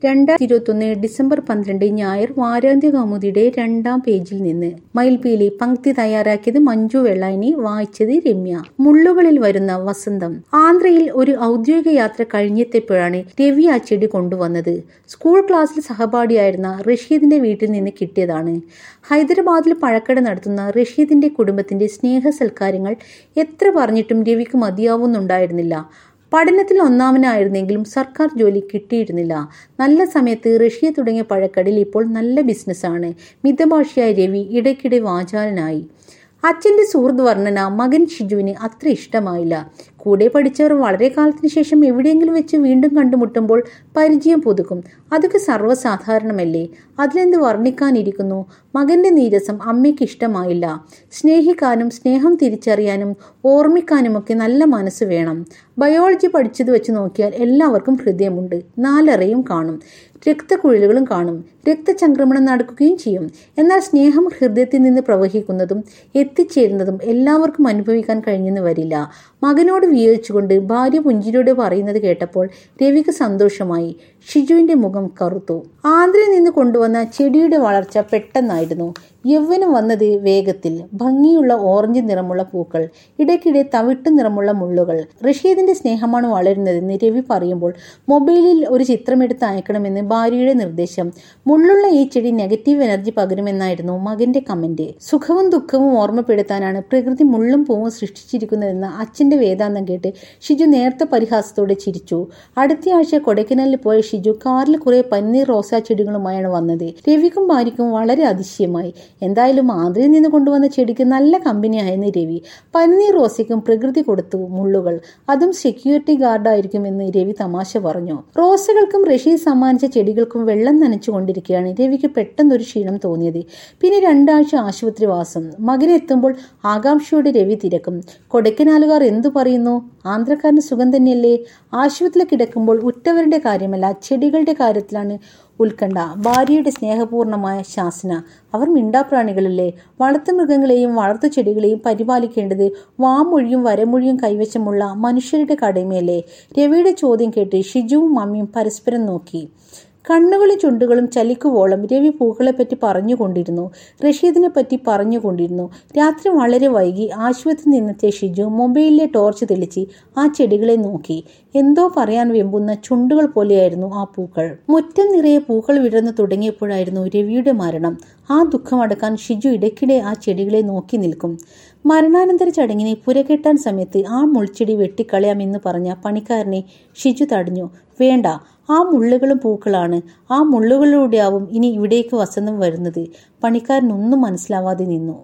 രണ്ടായിരത്തി ഇരുപത്തൊന്ന് ഡിസംബർ പന്ത്രണ്ട് ഞായർ വാരാന്ത്യ കൗമുദിയുടെ രണ്ടാം പേജിൽ നിന്ന് മയിൽപീലി പങ്ക്തി തയ്യാറാക്കിയത് മഞ്ജു വെള്ളായനി വായിച്ചത് രമ്യ മുള്ളുകളിൽ വരുന്ന വസന്തം ആന്ധ്രയിൽ ഒരു ഔദ്യോഗിക യാത്ര കഴിഞ്ഞെത്തിയപ്പോഴാണ് രവി ആ ചെടി കൊണ്ടുവന്നത് സ്കൂൾ ക്ലാസ്സിൽ സഹപാഠിയായിരുന്ന റഷീദിന്റെ വീട്ടിൽ നിന്ന് കിട്ടിയതാണ് ഹൈദരാബാദിൽ പഴക്കട നടത്തുന്ന റഷീദിന്റെ കുടുംബത്തിന്റെ സ്നേഹ സൽക്കാരങ്ങൾ എത്ര പറഞ്ഞിട്ടും രവിക്ക് മതിയാവുന്നുണ്ടായിരുന്നില്ല പഠനത്തിൽ ഒന്നാമനായിരുന്നെങ്കിലും സർക്കാർ ജോലി കിട്ടിയിരുന്നില്ല നല്ല സമയത്ത് റഷ്യ തുടങ്ങിയ പഴക്കടയിൽ ഇപ്പോൾ നല്ല ബിസിനസ്സാണ് മിതഭാഷയായ രവി ഇടയ്ക്കിടെ വാചാലനായി അച്ഛന്റെ സുഹൃത്ത് വർണ്ണന മകൻ ഷിജുവിന് അത്ര ഇഷ്ടമായില്ല കൂടെ പഠിച്ചവർ വളരെ കാലത്തിന് ശേഷം എവിടെയെങ്കിലും വെച്ച് വീണ്ടും കണ്ടുമുട്ടുമ്പോൾ പരിചയം പുതുക്കും അതൊക്കെ സർവ്വസാധാരണമല്ലേ അതിലെന്ത് വർണ്ണിക്കാനിരിക്കുന്നു മകന്റെ നീരസം അമ്മയ്ക്ക് ഇഷ്ടമായില്ല സ്നേഹിക്കാനും സ്നേഹം തിരിച്ചറിയാനും ഓർമ്മിക്കാനുമൊക്കെ നല്ല മനസ്സ് വേണം ബയോളജി പഠിച്ചത് വെച്ച് നോക്കിയാൽ എല്ലാവർക്കും ഹൃദയമുണ്ട് നാലറയും കാണും രക്തക്കുഴലുകളും കാണും രക്തചംക്രമണം നടക്കുകയും ചെയ്യും എന്നാൽ സ്നേഹം ഹൃദയത്തിൽ നിന്ന് പ്രവഹിക്കുന്നതും എത്തിച്ചേരുന്നതും എല്ലാവർക്കും അനുഭവിക്കാൻ കഴിഞ്ഞെന്ന് വരില്ല മകനോട് വിയോജിച്ചുകൊണ്ട് ഭാര്യ പുഞ്ചിരിയോട് പറയുന്നത് കേട്ടപ്പോൾ രവിക്ക് സന്തോഷമായി ഷിജുവിന്റെ മുഖം കറുത്തു ആന്ധ്രയിൽ നിന്ന് കൊണ്ടുവന്ന ചെടിയുടെ വളർച്ച പെട്ടെന്നായിരുന്നു യൗവനം വന്നത് വേഗത്തിൽ ഭംഗിയുള്ള ഓറഞ്ച് നിറമുള്ള പൂക്കൾ ഇടയ്ക്കിടെ തവിട്ട് നിറമുള്ള മുള്ളുകൾ റഷീദിന്റെ സ്നേഹമാണ് വളരുന്നതെന്ന് രവി പറയുമ്പോൾ മൊബൈലിൽ ഒരു ചിത്രമെടുത്ത് അയക്കണമെന്ന് ഭാര്യയുടെ നിർദ്ദേശം മുള്ളുള്ള ഈ ചെടി നെഗറ്റീവ് എനർജി പകരുമെന്നായിരുന്നു മകന്റെ കമന്റ് സുഖവും ദുഃഖവും ഓർമ്മപ്പെടുത്താനാണ് പ്രകൃതി മുള്ളും പൂവും സൃഷ്ടിച്ചിരിക്കുന്നതെന്ന അച്ഛന്റെ വേദാന്തം കേട്ട് ഷിജു നേർത്ത പരിഹാസത്തോടെ ചിരിച്ചു അടുത്തയാഴ്ച കൊടൈക്കനാലിൽ പോയ ഷിജു കാറിൽ കുറെ പന്നീർ റോസാ ചെടികളുമായാണ് വന്നത് രവിക്കും ഭാര്യയ്ക്കും വളരെ അതിശയമായി എന്തായാലും ആന്ധ്രയിൽ നിന്ന് കൊണ്ടുവന്ന ചെടിക്ക് നല്ല കമ്പനിയായെന്ന് രവി പന്നീർ റോസയ്ക്കും പ്രകൃതി കൊടുത്തു മുള്ളുകൾ അതും സെക്യൂരിറ്റി ഗാർഡായിരിക്കുമെന്ന് രവി തമാശ പറഞ്ഞു റോസകൾക്കും റഷീദ് സമ്മാനിച്ച ചെടികൾക്കും വെള്ളം നനച്ചുകൊണ്ടിരിക്കുകയാണ് രവിക്ക് പെട്ടെന്നൊരു ക്ഷീണം തോന്നിയത് പിന്നെ രണ്ടാഴ്ച ആശുപത്രി വാസം മകനെത്തുമ്പോൾ ആകാംക്ഷയോടെ രവി തിരക്കും കൊടൈക്കനാലുകാർ എന്തു പറയുന്നു ആന്ധ്രക്കാരന് സുഖം തന്നെയല്ലേ ആശുപത്രിയിൽ കിടക്കുമ്പോൾ ഉറ്റവരുടെ കാര്യമല്ല ചെടികളുടെ കാര്യത്തിലാണ് ഉത്കണ്ഠ ഭാര്യയുടെ സ്നേഹപൂർണമായ ശാസന അവർ മിണ്ടാപ്രാണികളല്ലേ വളർത്തുമൃഗങ്ങളെയും വളർത്തു ചെടികളെയും പരിപാലിക്കേണ്ടത് വാമൊഴിയും വരമൊഴിയും കൈവശമുള്ള മനുഷ്യരുടെ കടമയല്ലേ രവിയുടെ ചോദ്യം കേട്ട് ഷിജുവും മമ്മിയും പരസ്പരം നോക്കി കണ്ണുകളും ചുണ്ടുകളും ചലിക്കുവോളം രവി പൂക്കളെപ്പറ്റി പറഞ്ഞുകൊണ്ടിരുന്നു റഷീദിനെ പറ്റി പറഞ്ഞുകൊണ്ടിരുന്നു രാത്രി വളരെ വൈകി ആശുപത്രിയിൽ നിന്നെത്തിയ ഷിജു മൊബൈലിലെ ടോർച്ച് തെളിച്ച് ആ ചെടികളെ നോക്കി എന്തോ പറയാൻ വെമ്പുന്ന ചുണ്ടുകൾ പോലെയായിരുന്നു ആ പൂക്കൾ മുറ്റം നിറയെ പൂക്കൾ വിടർന്നു തുടങ്ങിയപ്പോഴായിരുന്നു രവിയുടെ മരണം ആ ദുഃഖമടക്കാൻ ഷിജു ഇടയ്ക്കിടെ ആ ചെടികളെ നോക്കി നിൽക്കും മരണാനന്തര ചടങ്ങിനെ പുരകെട്ടാൻ സമയത്ത് ആ മുൾച്ചെടി വെട്ടിക്കളയാമെന്ന് പറഞ്ഞ പണിക്കാരനെ ഷിജു തടഞ്ഞു വേണ്ട ആ മുള്ളുകളും പൂക്കളാണ് ആ മുള്ളുകളിലൂടെയാവും ഇനി ഇവിടേക്ക് വസന്തം വരുന്നത് പണിക്കാരനൊന്നും മനസ്സിലാവാതെ നിന്നു